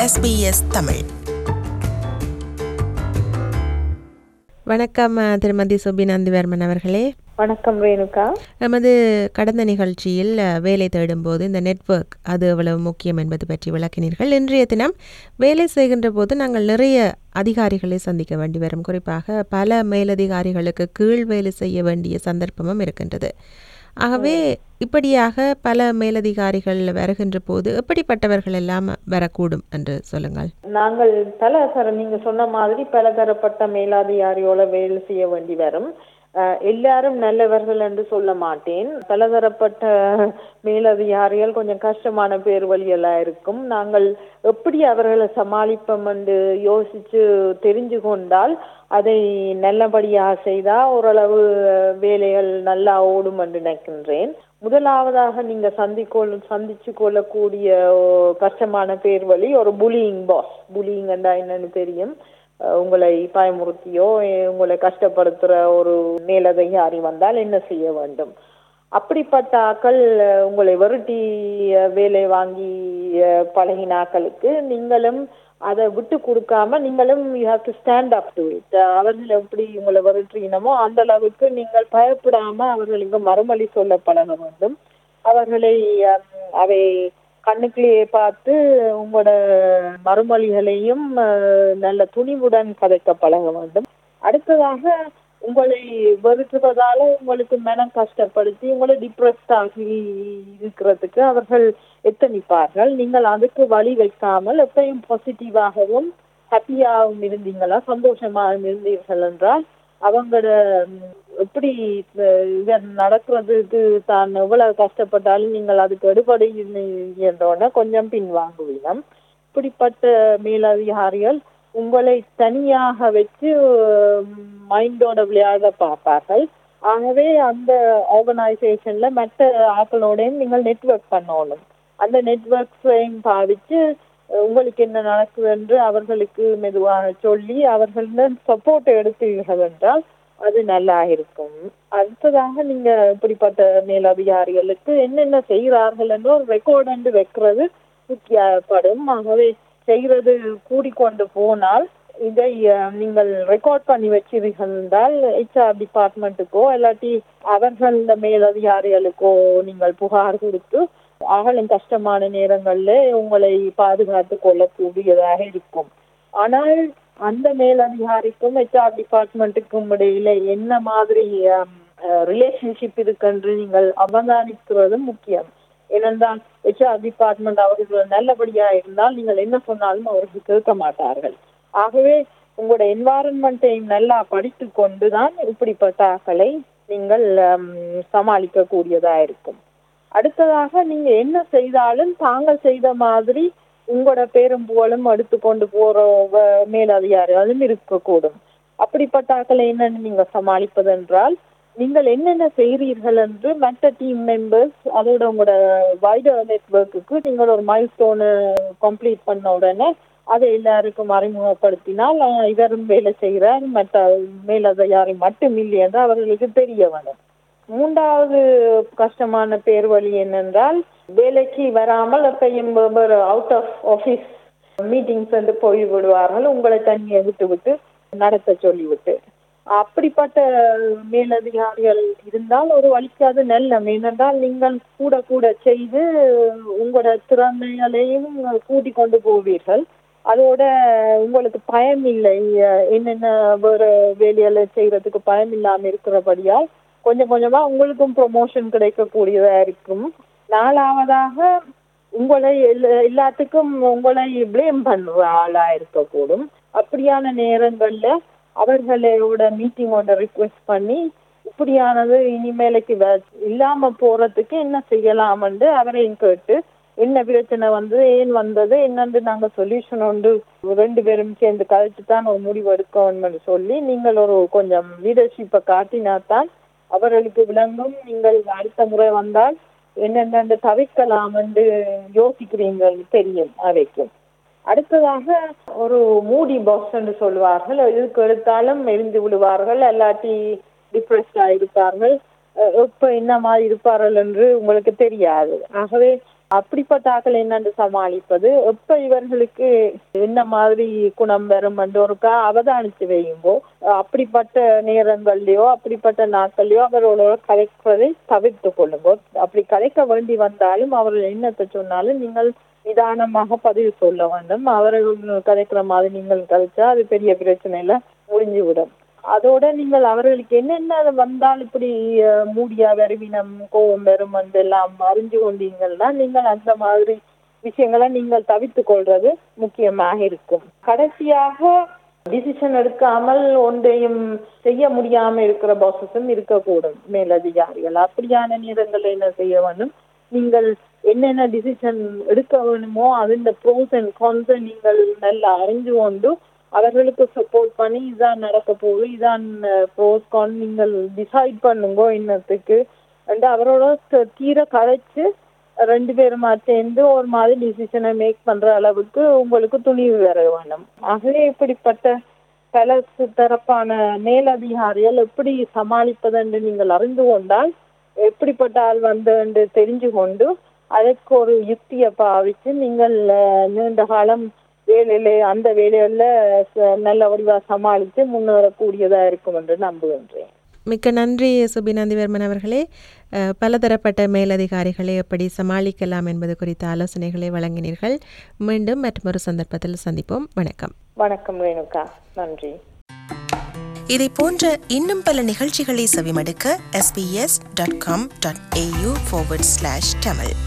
SBS Tamil வணக்கம் அஹ், திருமதி சுபிநந்திவர்மன் அவர்களே வணக்கம் ரேணுகா எமது கடந்த நிகழ்ச்சியில் அஹ், வேலை தேடும்போது இந்த நெட்வொர்க் அது எவ்வளவு முக்கியம் என்பது பற்றி விளக்கினீர்கள் இன்றைய தினம் வேலை செய்கின்ற போது நாங்கள் நிறைய அதிகாரிகளை சந்திக்க வேண்டி வரும் குறிப்பாக பல மேலதிகாரிகளுக்கு கீழ் வேலை செய்ய வேண்டிய சந்தர்ப்பமும் இருக்கின்றது ஆகவே இப்படியாக பல மேலதிகாரிகள் வருகின்ற போது எப்படிப்பட்டவர்கள் எல்லாம் வரக்கூடும் என்று சொல்லுங்கள் நாங்கள் பல தர நீங்க சொன்ன மாதிரி பலதரப்பட்ட மேலதிகாரியோட வேலை செய்ய வேண்டி வரும் அஹ், எல்லாரும் நல்லவர்கள் என்று சொல்ல மாட்டேன் பலதரப்பட்ட மேலதிகாரிகள் கொஞ்சம் கஷ்டமான பேர் வழியெல்லாம் இருக்கும் நாங்கள் எப்படி அவர்களை சமாளிப்போம் என்று யோசிச்சு தெரிஞ்சு கொண்டால் அதை நல்லபடியாக செய்தா ஓரளவு வேலைகள் நல்லா ஓடும் என்று நினைக்கின்றேன் முதலாவதாக நீங்க சந்திக்கொள் சந்திச்சு கொள்ளக்கூடிய ஓ, கஷ்டமான பேர் வழி ஒரு புலியிங் பாஸ் புலியிங் என்றா என்னன்னு தெரியும் அஹ், உங்களை பயமுறுத்தியோ எ- உங்களை கஷ்டப்படுத்துற ஒரு மேலதிகாரி வந்தால் என்ன செய்ய வேண்டும் அப்படிப்பட்ட ஆக்கள் அஹ், உங்களை வருட்டி அஹ், வேலை வாங்கி அஹ், பழகின ஆக்களுக்கு நீங்களும் அதை விட்டு கொடுக்காம நீங்களும் you have to stand up to it அவர்கள் எப்படி உங்களை வருற்றினமோ அந்த அளவுக்கு நீங்கள் பயப்படாம அவர்களுக்கு மறுமொழி சொல்ல பழக வேண்டும் அவர்களை ஹம், அவை கண்ணுக்குள்ளேயே பார்த்து உங்களோட மறுமொழிகளையும் அஹ், நல்ல துணிவுடன் கதைக்க பழக வேண்டும் அடுத்ததாக உங்களை வெறுக்கிறதால உங்களுக்கு மனம் கஷ்டப்படுத்தி உங்களை டிப்ரெஸ்ட் ஆகி இருக்கிறதுக்கு அவர்கள் எத்தனிப்பார்கள் நீங்கள் அதுக்கு வழி வைக்காமல் எப்பயும் பாசிட்டிவாகவும் ஹாப்பியாகவும் இருந்தீங்களா சந்தோஷமாகவும் இருந்தீர்கள் என்றால் அவங்களோட ம், எப்படி அஹ், இது நடக்கிறதுக்கு தான் எவ்வளவு கஷ்டப்பட்டாலும் நீங்கள் அதுக்கு எடுபடுகின்றோட கொஞ்சம் பின்வாங்குவீனம் இப்படிப்பட்ட மேலதிகாரிகள் உங்களை தனியாக வச்சு மைண்டோட விளையாட பார்ப்பார்கள் ஆகவே அந்த ஆர்கனைசேஷன்ல மற்ற ஆட்களோடையும் நீங்கள் நெட்வொர்க் பண்ணணும் அந்த நெட்வொர்க்ஸையும் பாவிச்சு அஹ், உங்களுக்கு என்ன நடக்குது என்று அவர்களுக்கு மெதுவாக சொல்லி அவர்களிடம் சப்போர்ட் எடுத்தீர்கள் என்றால் அது நல்லா இருக்கும் அடுத்ததாக நீங்க இப்படிப்பட்ட மேலதிகாரிகளுக்கு என்னென்ன செய்கிறார்கள் என்று ஒரு ரெக்கார்டு வைக்கிறது முக்கியப்படும் ஆகவே செய்கிறது கூடிக்கொண்டு போனால் இதை அஹ், நீங்கள் ரெக்கார்ட் பண்ணி வச்சிருக்கீர்கள் என்றால் ஹெச்ஆர் டிபார்ட்மெண்ட்டுக்கோ இல்லாட்டி அவர்கள் மேலதிகாரிகளுக்கோ நீங்கள் புகார் கொடுத்து அவர்களும் கஷ்டமான நேரங்கள்ல உங்களை பாதுகாத்து கொள்ளக்கூடியதாக இருக்கும் ஆனால் அந்த மேலதிகாரிக்கும் ஹெச்ஆர் டிபார்ட்மெண்ட்டுக்கும் இடையில என்ன மாதிரி ரிலேஷன்ஷிப் இருக்குன்று நீங்கள் அவதானிக்கிறது முக்கியம் ஏனென்றால் ஹெச்ஆர் டிபார்ட்மெண்ட் அவர்கள் நல்லபடியா இருந்தால் நீங்கள் என்ன சொன்னாலும் அவர்கள் கேட்க மாட்டார்கள் ஆகவே உங்களோட என்வாரன்மெண்ட்டையும் நல்லா படித்து கொண்டுதான் இப்படிப்பட்ட ஆக்களை நீங்கள் ஹம், சமாளிக்க கூடியதா இருக்கும் அடுத்ததாக நீங்க என்ன செய்தாலும் தாங்கள் செய்த மாதிரி உங்களோட பேரும் புகழும் எடுத்து கொண்டு போற வ- மேலதிகாரிகளும் இருக்கக்கூடும் அப்படிப்பட்ட ஆக்களை என்னன்னு நீங்க சமாளிப்பது என்றால் நீங்கள் என்னென்ன செய்கிறீர்கள் என்று மற்ற டீம் மெம்பர்ஸ் அதோட உங்களோட வைடர் நெட்வொர்க்குக்கு நீங்கள் ஒரு மைல் ஸ்டோனு கம்ப்ளீட் பண்ண உடனே அதை எல்லாருக்கும் அறிமுகப்படுத்தினால் ஆஹ், இவரும் வேலை செய்கிறார் மற்ற மேலதிகாரி மட்டும் இல்லை என்று அவர்களுக்கு தெரிய வரும் மூன்றாவது கஷ்டமான பேர் வழி என்னென்றால் வேலைக்கு வராமல் எப்பயும் அவுட் ஆஃப் ஆஃபீஸ் மீட்டிங்ஸ் வந்து போய் விடுவார்கள் உங்களை தனியை விட்டு விட்டு நடத்த சொல்லிவிட்டு அப்படிப்பட்ட மேலதிகாரிகள் இருந்தால் ஒரு வழிக்கு அது நல்ல ஏனென்றால் நீங்கள் கூட கூட செய்து உங்களோட திறமைகளையும் கூட்டிக் கொண்டு போவீர்கள் அதோட உங்களுக்கு பயம் இல்லை அஹ் என்னென்ன வேற வேலைகளை செய்யறதுக்கு பயம் இல்லாம இருக்கிறபடியால் கொஞ்சம் கொஞ்சமா உங்களுக்கும் ப்ரொமோஷன் கிடைக்கக்கூடியதா இருக்கும் நாலாவதாக உங்களை எல்லா- எல்லாத்துக்கும் உங்களை ப்ளேம் பண்ற ஆளா இருக்கக்கூடும் அப்படியான நேரங்கள்ல அவர்களோட மீட்டிங்கோட ரிக்வெஸ்ட் பண்ணி இப்படியானது இனிமேலுக்கு வே- இல்லாம போறதுக்கு என்ன செய்யலாம்னு அவரையும் கேட்டு என்ன பிரச்சனை வந்து ஏன் வந்தது என்னன்னு நாங்க சொல்யூஷன் உண்டு ரெண்டு பேரும் சேர்ந்து கழிச்சு தான் ஒரு முடிவு எடுக்கணும்னு சொல்லி நீங்கள் ஒரு கொஞ்சம் லீடர்ஷிப்பை காட்டினாதான் அவர்களுக்கு விளங்கும் நீங்கள் அடுத்த முறை வந்தால் என்னென்ன தவிர்க்கலாம் என்று யோசிக்கிறீங்கள் தெரியும் அவைக்கும் அடுத்ததாக ஒரு மூடி பாக்ஸ் என்று சொல்வார்கள் எதுக்கு எடுத்தாலும் எழுந்து விடுவார்கள் அல்லாட்டி டிப்ரெஸ்டா இருப்பார்கள் அஹ் எப்ப என்ன மாதிரி இருப்பார்கள் என்று உங்களுக்கு தெரியாது ஆகவே அப்படிப்பட்ட ஆக்கள் என்னன்னு சமாளிப்பது எப்ப இவர்களுக்கு என்ன மாதிரி குணம் வரும் என்று ஒருக்கா அவதானித்து வையும்போ அப்படிப்பட்ட நேரங்கள்லயோ அப்படிப்பட்ட நாட்கள்லயோ அவர்களோட கலைப்பதை தவிர்த்து கொள்ளுங்கோ அப்படி கலைக்க வேண்டி வந்தாலும் அவர்கள் என்னத்தை சொன்னாலும் நீங்கள் நிதானமாக பதிவு சொல்ல வேண்டும் அவர்கள் கதைக்கிற மாதிரி நீங்கள் கதைச்சா அது பெரிய பிரச்சனையில முடிஞ்சுவிடும் அதோட நீங்கள் அவர்களுக்கு என்னென்ன வந்தால் இப்படி அஹ், மூடியா வருவினம் கோபம் வரும் எல்லாம் அறிஞ்சு கொண்டீங்கன்னா நீங்கள் அந்த மாதிரி விஷயங்களை நீங்கள் தவிர்த்து கொள்றது முக்கியமாக இருக்கும் கடைசியாக டிசிஷன் எடுக்காமல் ஒன்றையும் செய்ய முடியாம இருக்கிற பாசஸும் இருக்கக்கூடும் மேலதிகாரிகள் அப்படியான நேரங்கள் என்ன செய்ய வேண்டும் நீங்கள் என்னென்ன டிசிஷன் எடுக்க வேணுமோ அதில் ப்ரோஸ் அண்ட் கான்ஸை நீங்கள் நல்லா அறிஞ்சு கொண்டு அவர்களுக்கு சப்போர்ட் பண்ணி இதான் நடக்க போகுது இதான் ப்ரோஸ் கான் நீங்கள் டிசைட் பண்ணுங்க இன்னத்துக்கு அண்ட் அவரோட த- தீர கதைச்சு ரெண்டு பேருமா சேர்ந்து ஒரு மாதிரி டிசிஷனை மேக் பண்ற அளவுக்கு உங்களுக்கு துணிவு வர வேணும் ஆகவே இப்படிப்பட்ட பல தரப்பான மேலதிகாரிகள் எப்படி சமாளிப்பது என்று நீங்கள் அறிந்து கொண்டால் எப்படிப்பட்ட ஆள் வந்து என்று தெரிஞ்சு கொண்டு அதற்கு ஒரு யுக்தியை பாவிச்சு நீங்கள் அஹ், நீண்ட காலம் வேலையில அந்த வேலையில ச- நல்ல வடிவா சமாளித்து முன்னேறக்கூடியதா இருக்கும் என்று நம்புகின்றேன் மிக்க நன்றி சுபிநந்திவர்மன் அவர்களே அஹ், பலதரப்பட்ட மேலதிகாரிகளை எப்படி சமாளிக்கலாம் என்பது குறித்த ஆலோசனைகளை வழங்கினீர்கள் மீண்டும் மற்றொரு சந்தர்ப்பத்தில் சந்திப்போம் வணக்கம் வணக்கம் ரேணுகா நன்றி இதை போன்ற இன்னும் பல நிகழ்ச்சிகளை செவிமடுக்க sbs.com.au forward slash tamil